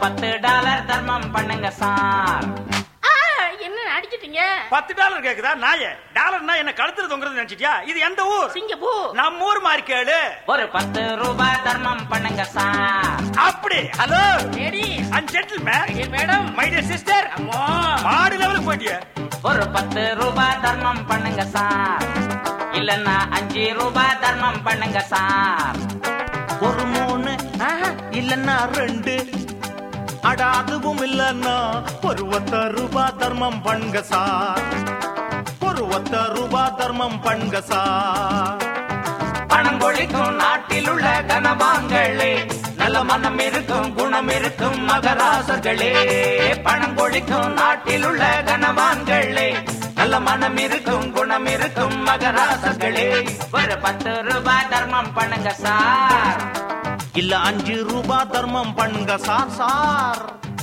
பத்து டாலர் தர்மம் பண்ணுங்க சார் ஆ, என்ன அடிச்சிட்டீங்க பத்து டாலர் கேக்குதா நாயே டாலர்னா என்ன கழுத்துல தொங்குறது நினைச்சிட்டியா இது எந்த ஊர் சிங்கப்பூர் நம்ம ஊர் மாதிரி கேளு ஒரு பத்து ரூபாய் தர்மம் பண்ணுங்க சார் அப்படி hello lady and gentleman madam my dear sister அம்மா மாடு லெவலுக்கு போயிட்டிய ஒரு பத்து ரூபாய் தர்மம் பண்ணுங்க சார் இல்லன்னா அஞ்சு ரூபாய் தர்மம் பண்ணுங்க சார் ஒரு மூணு ஆஹா, இல்லன்னா ரெண்டு அட அதுவும் இல்லன்னா ஒரு ஒத்த ரூபா தர்மம் பண்ணுங்க சார் ஒரு ஒத்த ரூபா தர்மம் பண்ணுங்க சார் பணம் கொழிக்கும் நாட்டில் உள்ள கனவான்களே நல்ல மனம் இருக்கும் குணம் இருக்கும் மகராசர்களே பணம் கொழிக்கும் நாட்டில் உள்ள கனவான்களே நல்ல மனம் இருக்கும் குணம் இருக்கும் மகராசர்களே ஒரு பத்து ரூபாய் தர்மம் பண்ணுங்க சார் இல்ல அஞ்சு ரூபா தர்மம் பண்ணுங்க சார் சார்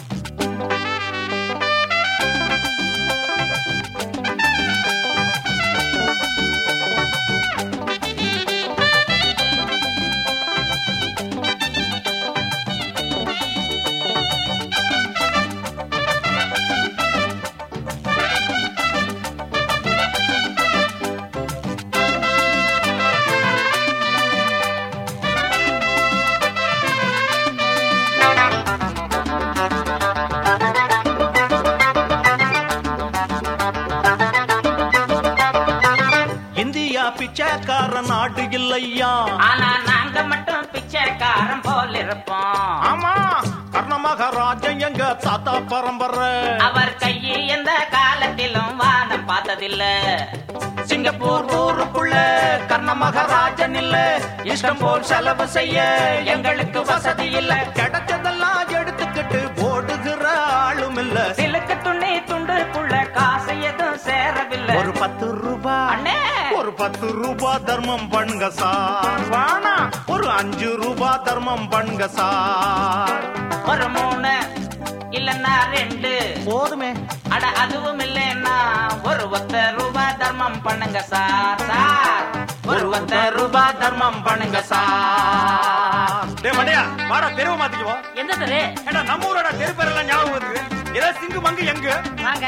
இந்தியா பிச்சைக்கார நாடு இல்லையா ஆனா நாங்க மட்டும் பிச்சைக்காரன் போல் இருப்போம் ஆமா கர்ணமகாராஜன் எங்க தாத்தா பரம்பரை அவர் கையை எந்த காலத்திலும் வானம் பார்த்ததில்ல சிங்கப்பூர் ஊருக்குள்ள கர்ணமகாராஜன் இல்ல இஷ்டம் போல் செலவு செய்ய எங்களுக்கு வசதி இல்ல கிடைச்சதெல்லாம் எடுத்துக்கிட்டு ஓடுகிற ஆளும் இல்ல சிலுக்கு துணி துண்டுக்குள்ள காசு எதுவும் சேரவில்லை ஒரு பத்து ரூபாய் அண்ணே ஒரு பத்து ரூபாய் தர்மம் பண்ணுங்க சார் வானா ஒரு அஞ்சு ரூபாய் தர்மம் பண்ணுங்க சார் ஒரு மூணு இல்லன்னா ரெண்டு போதுமே அட அதுவும் இல்லைன்னா ஒரு ஒத்த ரூபாய் தர்மம் பண்ணுங்க சார் சார் ஒரு ஒத்த ரூபாய் தர்மம் பண்ணுங்க சார் டேய் மண்டையா வாடா தெருவை மாத்திக்குவோம் எந்த தெரு ஏடா நம்ம ஊரோட தெரு பேரெல்லாம் ஞாபகம் வருது ஏதோ சிங்கு மங்கு எங்கு வாங்க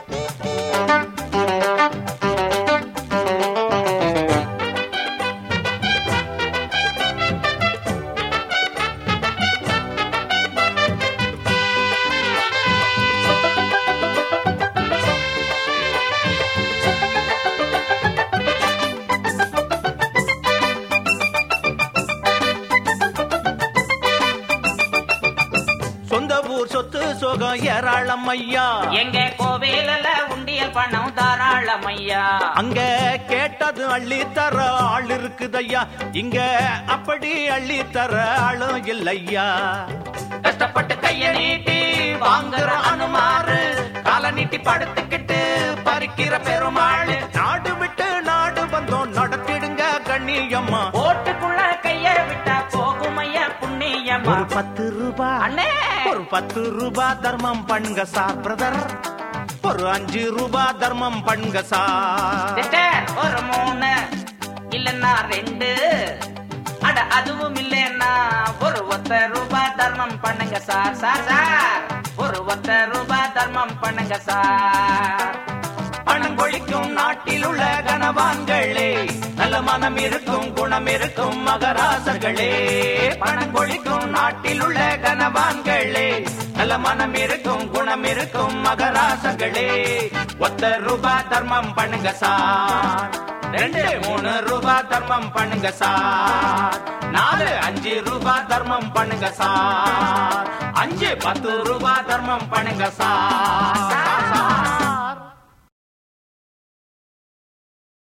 சொந்த ஊர் சொத்து சுகம் ஏராளம் ஐயா எங்க கோவிலில் உண்டியல் பணம் தாராளம் ஐயா அங்க கேட்டது அள்ளி தர ஆள் இருக்குதையா இங்க அப்படி அள்ளி தர ஆளும் இல்லையா கஷ்டப்பட்டு கைய நீட்டி வாங்குற அனுமாரு கால நீட்டி படுத்துக்கிட்டு பறிக்கிற பெருமாள் நாடு விட்டு நாடு வந்தோம் நடத்திடுங்க கண்ணியம்மா ஓட்டுக்குள்ள கைய விட்டா போகும் ஐயா புண்ணியமா ஒரு பத்து ரூபாய் அண்ணே ஒரு பத்து ரூபாய் தர்மம் பண்ணுங்க சார் பிரதர் ஒரு அஞ்சு ரூபாய் தர்மம் பண்ணுங்க சார் சிஸ்டர் ஒரு மூணு இல்லன்னா ரெண்டு அட அதுவும் இல்லைன்னா ஒரு ஒத்த ரூபாய் தர்மம் பண்ணுங்க சார் சார் சார் ஒரு ஒத்த ரூபாய் தர்மம் பண்ணுங்க சார் பணம் கொழிக்கும் நாட்டில் உள்ள கனவான்களே நல்ல மனம் இருக்கும் குணம் இருக்கும் மகராசர்களே பணம் கொழிக்கும் நாட்டில் உள்ள கனவான்களே நல்ல மனம் இருக்கும் குணம் இருக்கும் மகராசர்களே ஒத்த ரூபாய் தர்மம் பண்ணுங்க சார் ரெண்டு மூணு ரூபாய் தர்மம் பண்ணுங்க சார் நாலு அஞ்சு ரூபாய் தர்மம் பண்ணுங்க சார் அஞ்சு பத்து ரூபாய் தர்மம் பண்ணுங்க சார்